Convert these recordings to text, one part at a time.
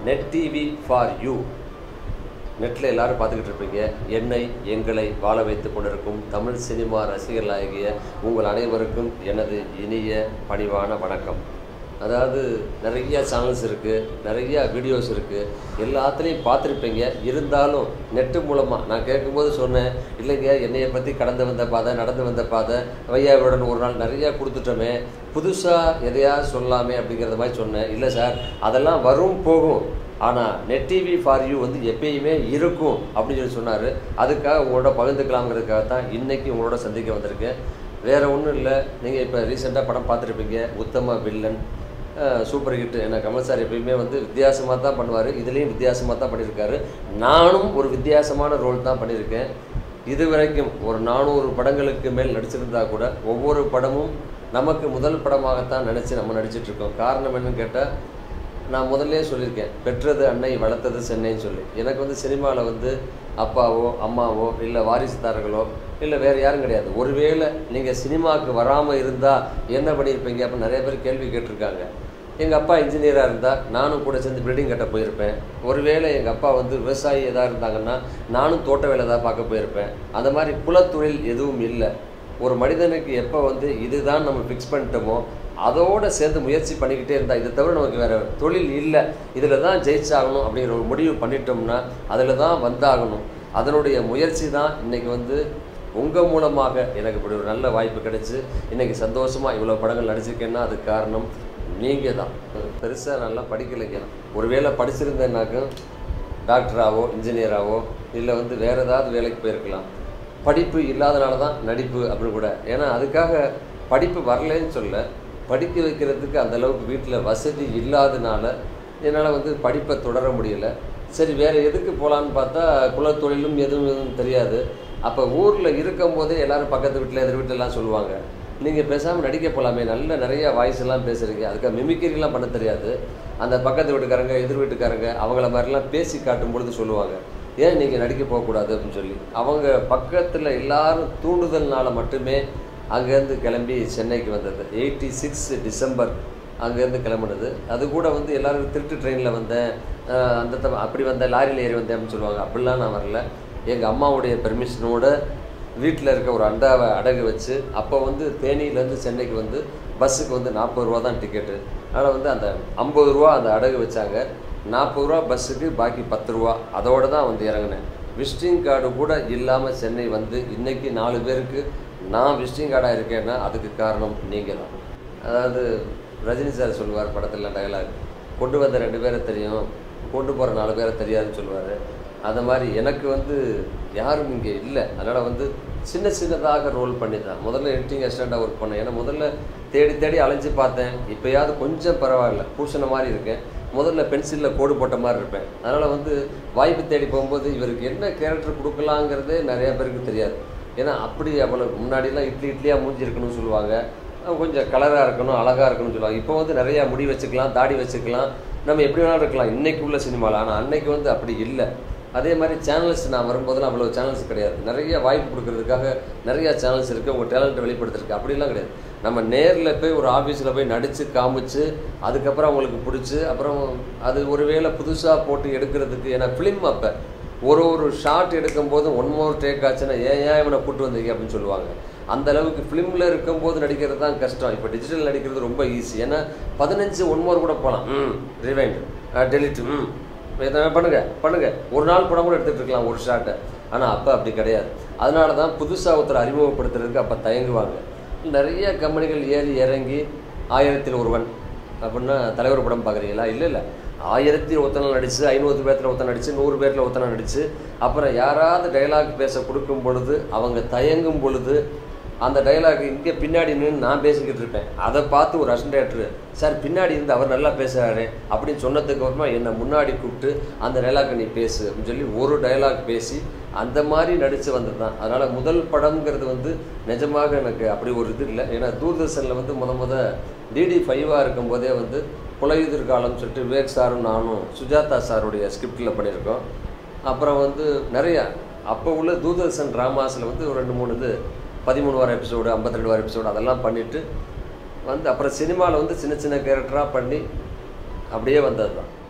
net TV for you நெட்டில் எல்லாரும் பார்த்துக்கிட்டு இருப்பீங்க என்னை எங்களை வாழ வைத்துக் கொண்டிருக்கும் தமிழ் சினிமா ரசிகர்களாகிய உங்கள் அனைவருக்கும் எனது இனிய பணிவான வணக்கம் அதாவது நிறைய சேனல்ஸ் இருக்குது நிறைய வீடியோஸ் இருக்குது எல்லாத்துலேயும் பார்த்துருப்பீங்க இருந்தாலும் நெட்டு மூலமாக நான் கேட்கும்போது சொன்னேன் இல்லைங்க என்னையை பற்றி கடந்து வந்த பாதை நடந்து வந்த பாதை வையாவுடன் ஒரு நாள் நிறையா கொடுத்துட்டோமே புதுசாக எதையாவது சொல்லலாமே அப்படிங்கிறத மாதிரி சொன்னேன் இல்லை சார் அதெல்லாம் வரும் போகும் ஆனால் நெட் டிவி ஃபார் யூ வந்து எப்பயுமே இருக்கும் அப்படின்னு சொல்லி சொன்னார் அதுக்காக உங்களோட பகிர்ந்துக்கலாங்கிறதுக்காக தான் இன்றைக்கி உங்களோட சந்திக்க வந்திருக்கேன் வேறு ஒன்றும் இல்லை நீங்கள் இப்போ ரீசெண்டாக படம் பார்த்துருப்பீங்க உத்தம வில்லன் அஹ், சூப்பர் ஹிட் என்ன கமல் சார் எப்பயுமே வந்து வித்தியாசமாக தான் பண்ணுவார் இதுலேயும் வித்தியாசமாக தான் பண்ணியிருக்காரு நானும் ஒரு வித்தியாசமான ரோல் தான் பண்ணியிருக்கேன் இது வரைக்கும் ஒரு நானூறு படங்களுக்கு மேல் நடிச்சிருந்தா கூட ஒவ்வொரு படமும் நமக்கு முதல் படமாகத்தான் நினச்சி நம்ம நடிச்சிட்டு இருக்கோம் காரணம் என்னன்னு கேட்டால் நான் முதல்லே சொல்லியிருக்கேன் பெற்றது அன்னை வளர்த்தது சென்னைன்னு சொல்லி எனக்கு வந்து சினிமாவில் வந்து அப்பாவோ அம்மாவோ இல்லை வாரிசுதாரர்களோ இல்லை வேறு யாரும் கிடையாது ஒருவேளை நீங்கள் சினிமாவுக்கு வராமல் இருந்தால் என்ன பண்ணியிருப்பீங்க அப்படின்னு நிறைய பேர் கேள்வி கேட்டிருக்காங்க எங்கள் அப்பா இன்ஜினியராக இருந்தால் நானும் கூட சேர்ந்து பில்டிங் கட்ட போயிருப்பேன் ஒருவேளை எங்கள் அப்பா வந்து விவசாயி எதாக இருந்தாங்கன்னா நானும் தோட்ட வேலை தான் பார்க்க போயிருப்பேன் அந்த மாதிரி குலத்தொழில் எதுவும் இல்லை ஒரு மனிதனுக்கு எப்போ வந்து இதுதான் நம்ம ஃபிக்ஸ் பண்ணிட்டோமோ அதோட சேர்ந்து முயற்சி பண்ணிக்கிட்டே இருந்தால் இதை தவிர நமக்கு வேறு தொழில் இல்லை இதில் தான் ஜெயிச்சாகணும் அப்படிங்கிற ஒரு முடிவு பண்ணிட்டோம்னா அதில் தான் வந்தாகணும் அதனுடைய முயற்சி தான் இன்றைக்கி வந்து உங்கள் மூலமாக எனக்கு இப்படி ஒரு நல்ல வாய்ப்பு கிடைச்சு இன்றைக்கி சந்தோஷமாக இவ்வளோ படங்கள் நடிச்சிருக்கேன்னா அதுக்கு காரணம் நீங்கள் தான் பெருசாக நல்லா படிக்கலைங்க ஒருவேளை படிச்சிருந்தேன்னாக்கும் டாக்டராகவோ இன்ஜினியராகவோ இல்லை வந்து வேறு ஏதாவது வேலைக்கு போயிருக்கலாம் படிப்பு இல்லாதனால தான் நடிப்பு அப்படின்னு கூட ஏன்னா அதுக்காக படிப்பு வரலைன்னு சொல்ல படிக்க வைக்கிறதுக்கு அந்த அளவுக்கு வீட்டில் வசதி இல்லாதனால என்னால் வந்து படிப்பை தொடர முடியல சரி வேறு எதுக்கு போகலான்னு பார்த்தா குலத்தொழிலும் எதுவும் எதுவும் தெரியாது அப்போ ஊரில் இருக்கும்போதே எல்லாரும் பக்கத்து வீட்டில் எதிர் வீட்டிலலாம் சொல்லுவாங்க நீங்கள் பேசாமல் நடிக்க போகலாமே நல்ல நிறைய வாய்ஸ் எல்லாம் பேசுகிறீங்க அதுக்காக மிமிக்கிரிலாம் பண்ண தெரியாது அந்த பக்கத்து வீட்டுக்காரங்க எதிர் வீட்டுக்காரங்க அவங்கள மாதிரிலாம் பேசி காட்டும் பொழுது சொல்லுவாங்க ஏன் நீங்கள் நடிக்க போகக்கூடாது அப்படின்னு சொல்லி அவங்க பக்கத்தில் எல்லாரும் தூண்டுதல்னால மட்டுமே அங்கேருந்து கிளம்பி சென்னைக்கு வந்தது எயிட்டி சிக்ஸ் டிசம்பர் அங்கேருந்து கிளம்புனது அது கூட வந்து எல்லாரும் திருட்டு ட்ரெயினில் வந்தேன் அஹ் அந்த த- அப்படி வந்தேன் லாரியில் ஏறி வந்தேன் அப்படின்னு சொல்லுவாங்க அப்படிலாம் நான் வரல எங்கள் அம்மாவுடைய பெர்மிஷனோட வீட்டில் இருக்க ஒரு அண்டாவை அடகு வச்சு அப்போ வந்து தேனியிலேருந்து சென்னைக்கு வந்து பஸ்ஸுக்கு வந்து நாற்பது ரூபா தான் டிக்கெட்டு அதனால் வந்து அந்த ஐம்பது ரூபா அந்த அடகு வச்சாங்க நாற்பது ரூபா பஸ்ஸுக்கு பாக்கி பத்து ரூபா அதோடு தான் வந்து இறங்கினேன் விசிட்டிங் கார்டு கூட இல்லாமல் சென்னை வந்து இன்னைக்கு நாலு பேருக்கு நான் விசிட்டிங் கார்டாக இருக்கேன்னா அதுக்கு காரணம் நீங்கள் தான் அதாவது ரஜினி சார் சொல்லுவார் படத்தில் டயலாக் கொண்டு வந்த ரெண்டு பேரை தெரியும் கொண்டு போகிற நாலு பேரை தெரியாதுன்னு சொல்லுவார் அந்த மாதிரி எனக்கு வந்து யாரும் இங்கே இல்லை அதனால் வந்து சின்ன சின்னதாக ரோல் பண்ணி தான் முதல்ல எடிட்டிங் அசிஸ்டண்ட்டாக ஒர்க் பண்ணேன் ஏன்னா முதல்ல தேடி தேடி அலைஞ்சு பார்த்தேன் இப்போயாவது கொஞ்சம் பரவாயில்ல பூசண மாதிரி இருக்கேன் முதல்ல பென்சிலில் கோடு போட்ட மாதிரி இருப்பேன் அதனால் வந்து வாய்ப்பு தேடி போகும்போது இவருக்கு என்ன கேரக்டர் கொடுக்கலாங்கிறதே நிறைய பேருக்கு தெரியாது ஏன்னா அப்படி அவ்வளோ முன்னாடிலாம் இட்லி இட்லியாக மூஞ்சி இருக்கணும்னு சொல்லுவாங்க அஹ் கொஞ்சம் கலராக இருக்கணும் அழகாக இருக்கணும்னு சொல்லுவாங்க இப்போ வந்து நிறையா முடி வச்சுக்கலாம் தாடி வச்சுக்கலாம் நம்ம எப்படி வேணாலும் இருக்கலாம் இன்னைக்கு உள்ள சினிமாவில் ஆனால் அன்னைக்கு வந்து அப்படி இல்லை அதே மாதிரி சேனல்ஸ் நான் வரும்போதெல்லாம் அவ்வளோ சேனல்ஸ் கிடையாது நிறைய வாய்ப்பு கொடுக்கறதுக்காக நிறைய சேனல்ஸ் இருக்குது உங்கள் டேலண்ட்டை வெளிப்படுத்துறதுக்கு அப்படிலாம் கிடையாது நம்ம நேரில் போய் ஒரு ஆஃபீஸில் போய் நடித்து காமிச்சு அதுக்கப்புறம் அவங்களுக்கு பிடிச்சி அப்புறம் அது ஒருவேளை புதுசாக போட்டு எடுக்கிறதுக்கு ஏன்னா ஃபிலிம் அப்போ ஒரு ஒரு ஷாட் எடுக்கும்போது ஒன் மோர் டேக் ஆச்சுன்னா ஏன் ஏன் இவனை கூட்டு வந்தீங்க அப்படின்னு சொல்லுவாங்க அந்த அளவுக்கு ஃபிலிமில் இருக்கும்போது நடிக்கிறது தான் கஷ்டம் இப்போ டிஜிட்டல் நடிக்கிறது ரொம்ப ஈஸி ஏன்னா பதினஞ்சு ஒன் மோர் கூட போகலாம் ம் ரிவைண்ட் டெலிட் ம் இதை பண்ணுங்க பண்ணுங்க ஒரு நாள் படம் கூட எடுத்துகிட்டு இருக்கலாம் ஒரு ஷாட்டை ஆனால் அப்போ அப்படி கிடையாது அதனால தான் புதுசாக ஒருத்தர் அறிமுகப்படுத்துறதுக்கு அப்போ தயங்குவாங்க நிறைய கம்பெனிகள் ஏறி இறங்கி ஆயிரத்தில் ஒருவன் அப்படின்னா தலைவர் படம் பார்க்குறீங்களா இல்லை இல்லை ஆயிரத்தி ஒருத்தனை நடித்து ஐநூறு பேர்த்தில் ஒருத்தன் நடித்து நூறு பேரில் ஒருத்தனை நடித்து அப்புறம் யாராவது டைலாக் பேச கொடுக்கும் பொழுது அவங்க தயங்கும் பொழுது அந்த டைலாக் இங்கே பின்னாடி நின்று நான் பேசிக்கிட்டு இருப்பேன் அதை பார்த்து ஒரு அசன்டேட்டர் சார் பின்னாடி இருந்து அவர் நல்லா பேசுகிறாரு அப்படின்னு சொன்னதுக்கு அப்புறமா என்னை முன்னாடி கூப்பிட்டு அந்த டைலாக்கை நீ பேசு அப்படின்னு சொல்லி ஒரு டைலாக் பேசி அந்த மாதிரி நடித்து வந்தது தான் அதனால் முதல் படம்ங்கிறது வந்து நிஜமாக எனக்கு அப்படி ஒரு இது இல்லை ஏன்னா தூர்தர்ஷனில் வந்து முத முத டிடி ஃபைவாக இருக்கும்போதே வந்து புலையுதிர் காலம்னு சொல்லிட்டு விவேக் சாரும் நானும் சுஜாதா சாருடைய ஸ்கிரிப்டில் பண்ணியிருக்கோம் அப்புறம் வந்து நிறையா அப்போ உள்ள தூர்தர்ஷன் ட்ராமாஸில் வந்து ஒரு ரெண்டு மூணு இது பதிமூணு வார எபிசோடு ஐம்பத்தி வார எபிசோடு அதெல்லாம் பண்ணிவிட்டு வந்து அப்புறம் சினிமாவில் வந்து சின்ன சின்ன கேரக்டராக பண்ணி அப்படியே வந்தது தான்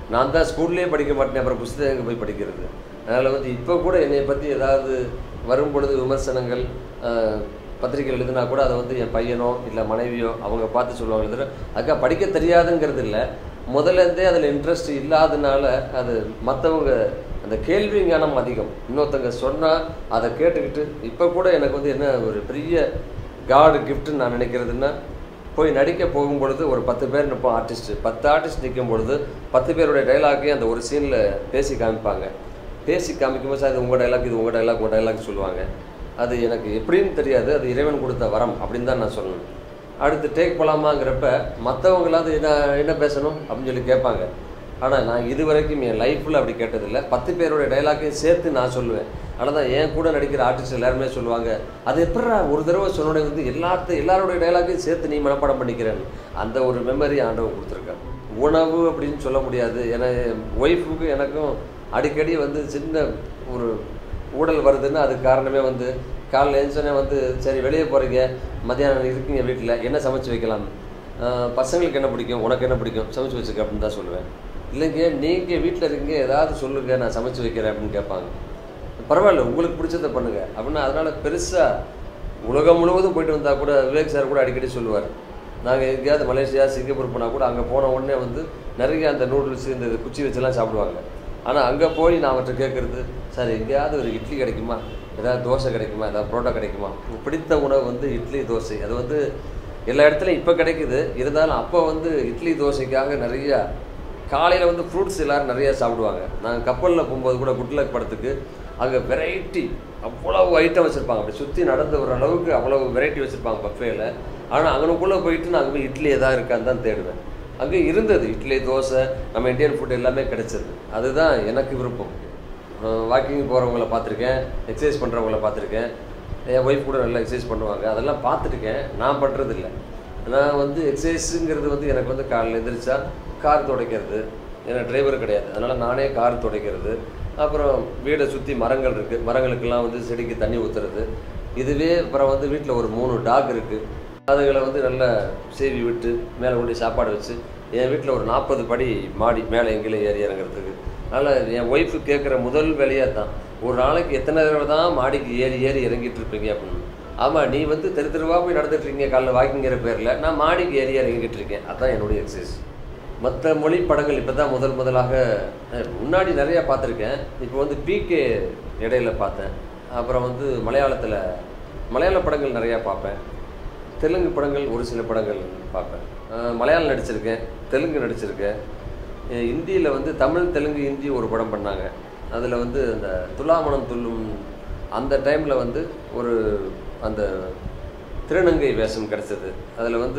நான் தான் ஸ்கூல்லேயே படிக்க மாட்டேன் அப்புறம் புஸ்தகம் எங்கே போய் படிக்கிறது அதனால் வந்து இப்போ கூட என்னை பற்றி ஏதாவது வரும் பொழுது விமர்சனங்கள் அஹ், பத்திரிக்கை எழுதுனா கூட அதை வந்து என் பையனோ இல்லை மனைவியோ அவங்க பார்த்து சொல்லுவாங்க எழுதுற அக்கா படிக்க தெரியாதுங்கிறது இல்லை முதல்ல இருந்தே அதில் இன்ட்ரெஸ்ட் இல்லாதனால அது மற்றவங்க அந்த கேள்வி ஞானம் அதிகம் இன்னொருத்தங்க சொன்னால் அதை கேட்டுக்கிட்டு இப்போ கூட எனக்கு வந்து என்ன ஒரு பெரிய காடு கிஃப்ட்னு நான் நினைக்கிறதுன்னா போய் நடிக்க போகும் பொழுது ஒரு பத்து பேர் நிற்போம் ஆர்டிஸ்ட் பத்து ஆர்டிஸ்ட் நிற்கும் பொழுது பத்து பேருடைய டைலாக்கையும் அந்த ஒரு சீனில் பேசி காமிப்பாங்க பேசி காமிக்கும்போது சார் இது உங்கள் டைலாக் இது உங்கள் டைலாக் உங்கள் டைலாக் சொல்லுவாங்க அது எனக்கு எப்படின்னு தெரியாது அது இறைவன் கொடுத்த வரம் அப்படின்னு தான் நான் சொல்லணும் அடுத்து டேக் போகலாமாங்கிறப்ப மற்றவங்களாவது என்ன என்ன பேசணும் அப்படின்னு சொல்லி கேட்பாங்க ஆனால் நான் இது வரைக்கும் என் லைஃப்பில் அப்படி கேட்டதில்லை பத்து பேருடைய டைலாக்கையும் சேர்த்து நான் சொல்லுவேன் ஆனால் தான் என் கூட நடிக்கிற ஆர்டிஸ்ட் எல்லாருமே சொல்லுவாங்க அது எப்படா ஒரு தடவை சொன்னோடனே வந்து எல்லாத்த எல்லாருடைய டைலாக்கையும் சேர்த்து நீ மனப்பாடம் பண்ணிக்கிறேன்னு அந்த ஒரு மெமரி ஆண்டவன் கொடுத்துருக்கான் உணவு அப்படின்னு சொல்ல முடியாது ஏன்னா ஒய்ஃபுக்கு எனக்கும் அடிக்கடி வந்து சின்ன ஒரு ஊடல் வருதுன்னா அதுக்கு காரணமே வந்து காலைல எழுந்தோடனே வந்து சரி வெளியே போகிறீங்க மத்தியானம் இருக்கீங்க வீட்டில் என்ன சமைச்சு வைக்கலாம் ஆஹ் பசங்களுக்கு என்ன பிடிக்கும் உனக்கு என்ன பிடிக்கும் சமைச்சு வச்சுக்க அப்படின்னு தான் சொல்லுவேன் இல்லைங்க நீங்கள் வீட்டில் இருக்கீங்க ஏதாவது சொல்லுங்க நான் சமைச்சு வைக்கிறேன் அப்படின்னு கேட்பாங்க பரவாயில்ல உங்களுக்கு பிடிச்சதை பண்ணுங்க அப்படின்னா அதனால் பெருசாக உலகம் முழுவதும் போயிட்டு வந்தால் கூட விவேக் சார் கூட அடிக்கடி சொல்லுவார் நாங்கள் எங்கேயாவது மலேசியா சிங்கப்பூர் போனால் கூட அங்கே போன உடனே வந்து நிறைய அந்த நூடுல்ஸ் இந்த இது குச்சி வச்செல்லாம் சாப்பிடுவாங்க ஆனால் அங்கே போய் நான் அவர்கிட்ட கேட்குறது சார் எங்கேயாவது ஒரு இட்லி கிடைக்குமா ஏதாவது தோசை கிடைக்குமா ஏதாவது புரோட்டா கிடைக்குமா உங்களுக்கு பிடித்த உணவு வந்து இட்லி தோசை அது வந்து எல்லா இடத்துலையும் இப்போ கிடைக்குது இருந்தாலும் அப்போ வந்து இட்லி தோசைக்காக நிறையா காலையில் வந்து ஃப்ரூட்ஸ் எல்லோரும் நிறையா சாப்பிடுவாங்க நாங்கள் கப்பலில் போகும்போது கூட குட்லக் படத்துக்கு அங்கே வெரைட்டி அவ்வளவு ஐட்டம் வச்சுருப்பாங்க அப்படி சுற்றி நடந்து வர அளவுக்கு அவ்வளவு வெரைட்டி வச்சுருப்பாங்க பஃபேல ஆனால் அங்கனுக்குள்ளே போயிட்டு நான் அங்கே போய் இட்லி எதாவது இருக்கான்னு தான் தேடுவேன் அங்கே இருந்தது இட்லி தோசை நம்ம இந்தியன் ஃபுட் எல்லாமே கிடைச்சது அதுதான் எனக்கு விருப்பம் வாக்கிங் போகிறவங்கள பார்த்துருக்கேன் எக்ஸசைஸ் பண்ணுறவங்கள பார்த்துருக்கேன் என் ஒய்ஃப் கூட நல்லா எக்ஸசைஸ் பண்ணுவாங்க அதெல்லாம் பார்த்துருக்கேன் நான் பண்ணுறது இல்லை நான் வந்து எக்ஸசைஸுங்கிறது வந்து எனக்கு வந்து காலையில் எந்திரிச்சா கார் துடைக்கிறது ஏன்னா டிரைவர் கிடையாது அதனால் நானே கார் துடைக்கிறது அப்புறம் வீடை சுற்றி மரங்கள் இருக்குது மரங்களுக்கெல்லாம் வந்து செடிக்கு தண்ணி ஊற்றுறது இதுவே அப்புறம் வந்து வீட்டில் ஒரு மூணு டாக் இருக்குது அதுகளை வந்து நல்லா சேவி விட்டு மேலே கொண்டு போய் சாப்பாடு வச்சு என் வீட்டில் ஒரு நாற்பது படி மாடி மேலே எங்கேயும் ஏறி இறங்குறதுக்கு அதனால் என் ஒய்ஃபு கேட்குற முதல் வேலையாக தான் ஒரு நாளைக்கு எத்தனை தடவை தான் மாடிக்கு ஏறி ஏறி இறங்கிட்டு இருப்பீங்க அப்படின்னு ஆமாம் நீ வந்து தெரு தெருவாக போய் நடந்துட்டு இருக்கீங்க காலைல வாக்கிங்கிற பேரில் நான் மாடிக்கு ஏறி இறங்கிட்டு இருக்கேன் அதுதான் என்னுடைய எக்ஸசைஸ் மற்ற மொழி படங்கள் இப்போ தான் முதல் முதலாக அஹ், முன்னாடி நிறையா பார்த்துருக்கேன் இப்போ வந்து பிகே இடையில பார்த்தேன் அப்புறம் வந்து மலையாளத்தில் மலையாள படங்கள் நிறையா பார்ப்பேன் தெலுங்கு படங்கள் ஒரு சில படங்கள் பார்ப்பேன் அஹ், மலையாளம் நடிச்சிருக்கேன் தெலுங்கு நடிச்சிருக்கேன் இந்தியில் வந்து தமிழ் தெலுங்கு ஹிந்தி ஒரு படம் பண்ணாங்க அதில் வந்து அந்த துலாமணம் துள்ளும் அந்த டைமில் வந்து ஒரு அந்த திருநங்கை வேஷம் கிடச்சிது அதில் வந்து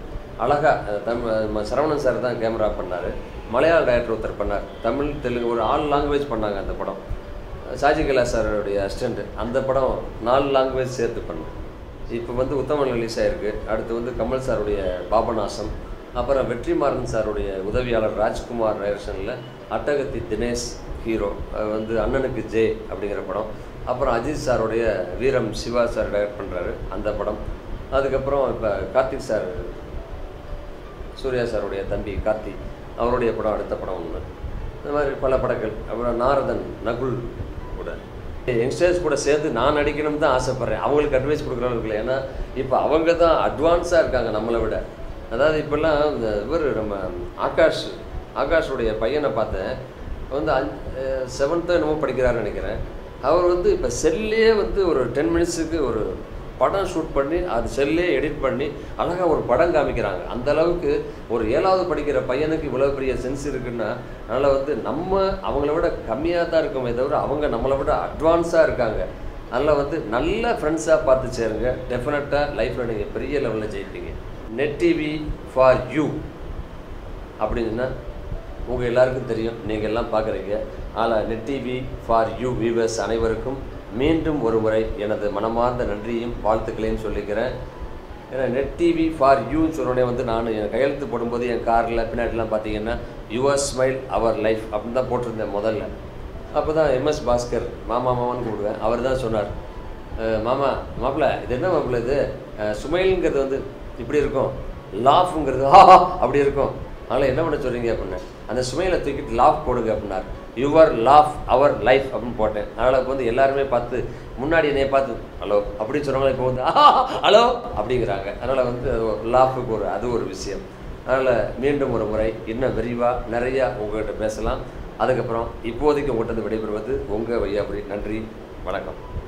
அழகாக தமிழ் சரவணன் சார் தான் கேமரா பண்ணார் மலையாள டைரக்டர் ஒருத்தர் பண்ணார் தமிழ் தெலுங்கு ஒரு ஆல் லாங்குவேஜ் பண்ணாங்க அந்த படம் சாஜி கைலாஸ் சாரோடைய அசிஸ்டண்ட் அந்த படம் நாலு லாங்குவேஜ் சேர்த்து பண்ணேன் இப்போ வந்து உத்தமன் ரிலீஸ் ஆயிருக்கு அடுத்து வந்து கமல் சாருடைய பாபநாசம் அப்புறம் வெற்றிமாறன் சாருடைய உதவியாளர் ராஜ்குமார் டைரக்ஷனில் அட்டகத்தி தினேஷ் ஹீரோ அது வந்து அண்ணனுக்கு ஜே அப்படிங்கிற படம் அப்புறம் அஜித் சாருடைய வீரம் சிவா சார் டைரக்ட் பண்ணுறாரு அந்த படம் அதுக்கப்புறம் இப்போ கார்த்திக் சார் சூர்யா சாருடைய தம்பி கார்த்தி அவருடைய படம் அடுத்த படம் ஒன்று இந்த மாதிரி பல படங்கள் அப்புறம் நாரதன் நகுல் கூட யங்ஸ்டர்ஸ் கூட சேர்ந்து நான் நடிக்கணும்னு தான் ஆசைப்பட்றேன் அவங்களுக்கு அட்வைஸ் கொடுக்குற அளவுக்கு இல்லை ஏன்னா இப்போ அவங்க தான் அட்வான்ஸாக இருக்காங்க நம்மளை விட அதாவது இப்போல்லாம் இந்த இவர் நம்ம ஆகாஷ் ஆகாஷுடைய பையனை பார்த்தேன் வந்து அஞ் செவன்த்தோ என்னமோ படிக்கிறாருன்னு நினைக்கிறேன் அவர் வந்து இப்போ செல்லே வந்து ஒரு டென் மினிட்ஸுக்கு ஒரு படம் ஷூட் பண்ணி அது செல்லே எடிட் பண்ணி அழகாக ஒரு படம் காமிக்கிறாங்க அந்த அளவுக்கு ஒரு ஏழாவது படிக்கிற பையனுக்கு இவ்வளோ பெரிய சென்ஸ் இருக்குன்னா அதனால் வந்து நம்ம அவங்கள விட கம்மியாக தான் இருக்கோமே தவிர அவங்க நம்மளை விட அட்வான்ஸாக இருக்காங்க அதனால் வந்து நல்ல ஃப்ரெண்ட்ஸாக பார்த்து சேருங்க டெஃபினட்டாக லைஃப்பில் நீங்கள் பெரிய லெவலில் ஜெயிப்பீங்க நெட் டிவி ஃபார் யூ அப்படின்னா உங்கள் எல்லாருக்கும் தெரியும் நீங்கள் எல்லாம் பார்க்குறீங்க ஆனால் net TV for you viewers அனைவருக்கும் மீண்டும் ஒரு முறை எனது மனமார்ந்த நன்றியும் வாழ்த்துக்களையும் சொல்லிக்கிறேன் ஏன்னா நெட் டிவி ஃபார் யூன்னு சொன்னோடனே வந்து நான் என் கையெழுத்து போடும்போது என் காரில் பின்னாடிலாம் பார்த்தீங்கன்னா யுவர் ஸ்மைல் அவர் லைஃப் அப்படின்னு தான் போட்டிருந்தேன் முதல்ல அப்போ தான் எம்எஸ் பாஸ்கர் மாமா மாமான்னு கூப்பிடுவேன் அவர் தான் சொன்னார் "அஹ், மாமா மாப்பிள்ள இது என்ன மாப்பிள்ள இது அஹ், சுமைலுங்கிறது வந்து இப்படி இருக்கும் லாஃப்ங்கிறது ஆஹா அப்படி இருக்கும் அதனால் என்ன பண்ண சொல்கிறீங்க அப்படின்னா அந்த சுமையில் தூக்கிட்டு லாஃப் போடுங்க அப்படின்னார் யுவர் லாஃப் அவர் லைஃப் அப்படின்னு போட்டேன் அதனால் இப்போ வந்து எல்லாருமே பார்த்து முன்னாடி என்னைய பார்த்து ஹலோ அப்படின்னு சொன்னவங்க இப்போ வந்து ஹலோ அப்படிங்கிறாங்க அதனால் வந்து அது ஒரு லாஃபுக்கு ஒரு அது ஒரு விஷயம் அதனால் மீண்டும் ஒரு முறை இன்னும் விரிவாக நிறையா உங்கள்கிட்ட பேசலாம் அதுக்கப்புறம் இப்போதைக்கு உங்கள்கிட்ட விடைபெறுவது உங்கள் வையாபுரி நன்றி வணக்கம்